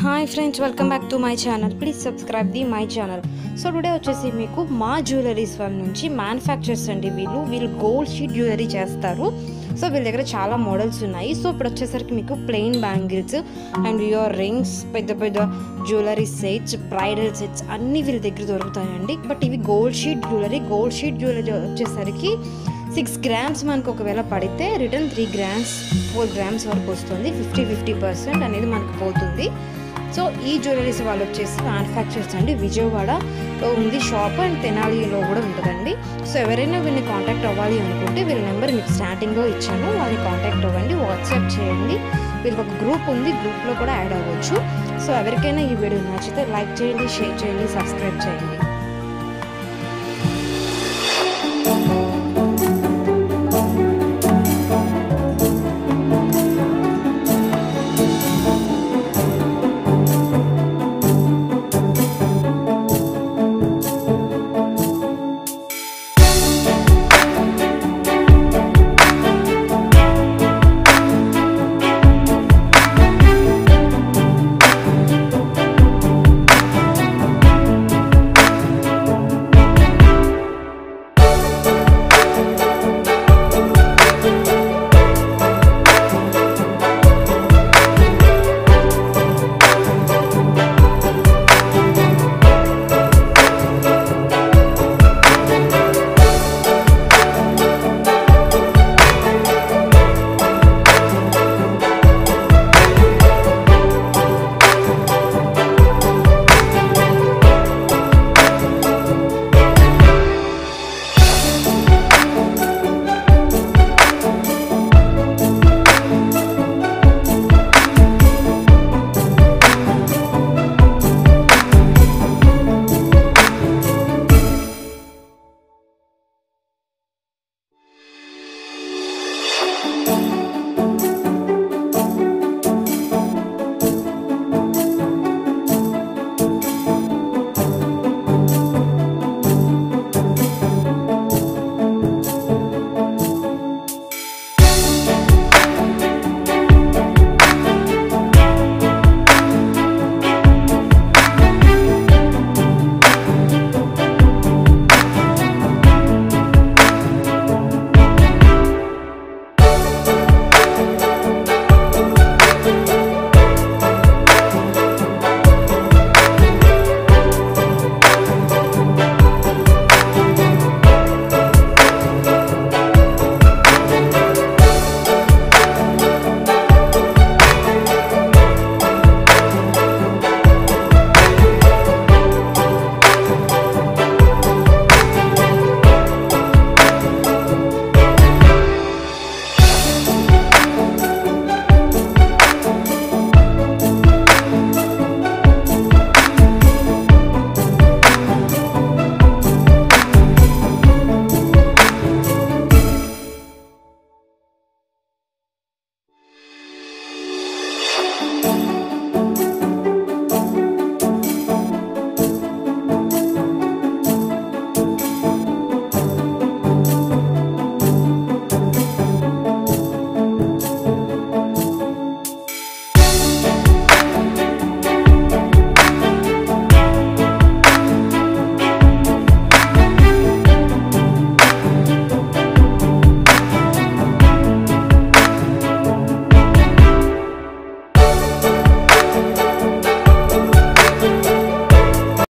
hi friends welcome back to my channel please subscribe the my channel so today వచ్చేసి మీకు మా jewelleries వాళ్ళ నుంచి మ్యానుఫ్యాక్చర్స్ అండి వీళ్ళు వీళ్ళు గోల్డ్ షీట్ జ్యువెలరీ చేస్తారు సో వీళ్ళ దగ్గర చాలా మోడల్స్ ఉన్నాయి సో ఇప్పుడు వచ్చేసరికి మీకు plain bangles and your rings పెద్ద పెద్ద జ్యువెలరీ సెట్స్ బ్రైడల్ సెట్స్ అన్నీ వీళ్ళ దగ్గర దొరుకుతాయండి బట్ ఇవి gold sheet jewellery gold sheet jewellery వచ్చేసరికి సిక్స్ గ్రామ్స్ మనకు ఒకవేళ పడితే return three grams four grams వరకు వస్తుంది ఫిఫ్టీ ఫిఫ్టీ పర్సెంట్ అనేది మనకు పోతుంది సో ఈ జ్యువెలరీస్ వాళ్ళు వచ్చేసి మ్యానుఫ్యాక్చర్స్ అండి విజయవాడలో ఉంది షాప్ అండ్ తెనాలిలో కూడా ఉంటుందండి సో ఎవరైనా వీళ్ళని కాంటాక్ట్ అవ్వాలి అనుకుంటే వీళ్ళ నెంబర్ మీకు స్టార్టింగ్లో ఇచ్చాను వాళ్ళని కాంటాక్ట్ అవ్వండి వాట్సాప్ చేయండి వీళ్ళకి ఒక గ్రూప్ ఉంది గ్రూప్లో కూడా యాడ్ అవ్వచ్చు సో ఎవరికైనా ఈ వీడియో నచ్చితే లైక్ చేయండి షేర్ చేయండి సబ్స్క్రైబ్ చేయండి